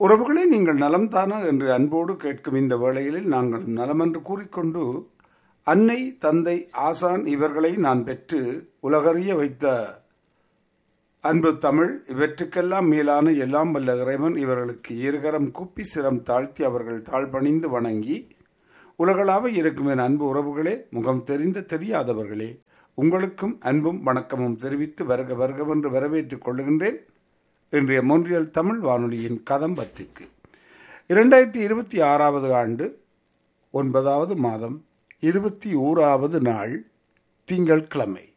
உறவுகளே நீங்கள் நலம்தானா என்று அன்போடு கேட்கும் இந்த வேளைகளில் நாங்கள் நலமென்று கூறிக்கொண்டு அன்னை தந்தை ஆசான் இவர்களை நான் பெற்று உலகறிய வைத்த அன்பு தமிழ் இவற்றுக்கெல்லாம் மேலான எல்லாம் வல்ல இறைவன் இவர்களுக்கு இருகரம் கூப்பி சிரம் தாழ்த்தி அவர்கள் தாழ்பணிந்து வணங்கி உலகளாக இருக்கும் என் அன்பு உறவுகளே முகம் தெரிந்த தெரியாதவர்களே உங்களுக்கும் அன்பும் வணக்கமும் தெரிவித்து வருக வருகவென்று வரவேற்றுக் கொள்ளுகின்றேன் இன்றைய மொன்றியல் தமிழ் வானொலியின் கதம்பத்திற்கு இரண்டாயிரத்தி இருபத்தி ஆறாவது ஆண்டு ஒன்பதாவது மாதம் இருபத்தி ஓராவது நாள் திங்கட்கிழமை